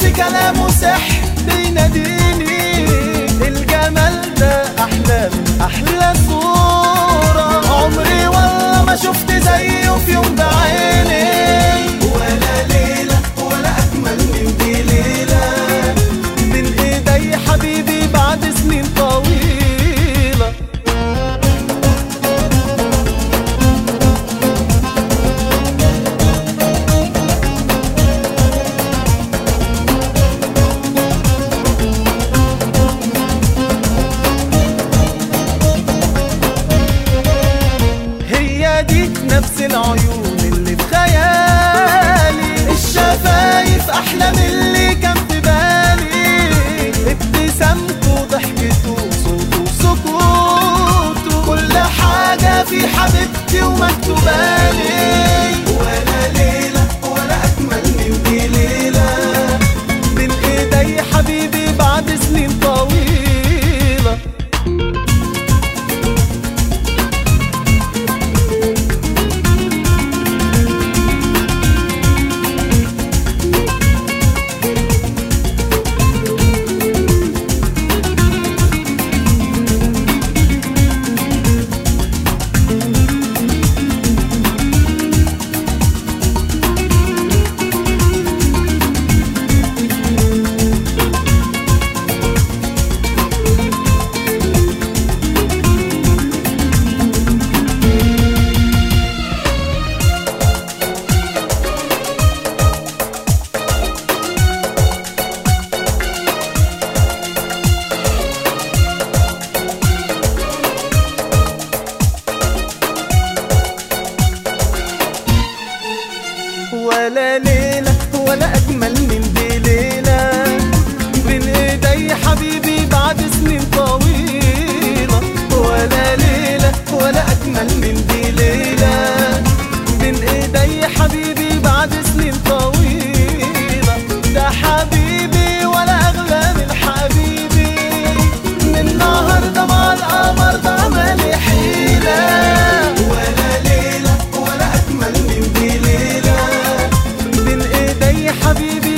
كلامه سحر بيناديني الجمال ده احلى من احلى صورة عمري والله ما شفت زيه في يوم بعيني ولا ليلة ولا اجمل من دي ليلة من ايدي حبيبي بعد سنين طويلة هي دي نفس العيون اللي في خيالي الشفايف احلى من اللي كان في بالي ابتسامته ضحكته صوته سكوته كل حاجة في حبيبتي ومكتوبالي ولا ليلة ولا أجمل من دي ليلة من إيدي حبيبي بعد سنين طويلة ولا ليلة ولا أجمل من دي ليلة بين إيدي حبيبي بعد سنين طويلة ولا ليلة ولا أجمل من دي ليلة بين إيدي حبيبي بعد سنين طويلة ده حبيبي ولا أغلى من حبيبي من النهاردة مع القمر ده مالي حيلة ولا ليلة ولا أجمل من دي ليلة بين ايدي حبيبي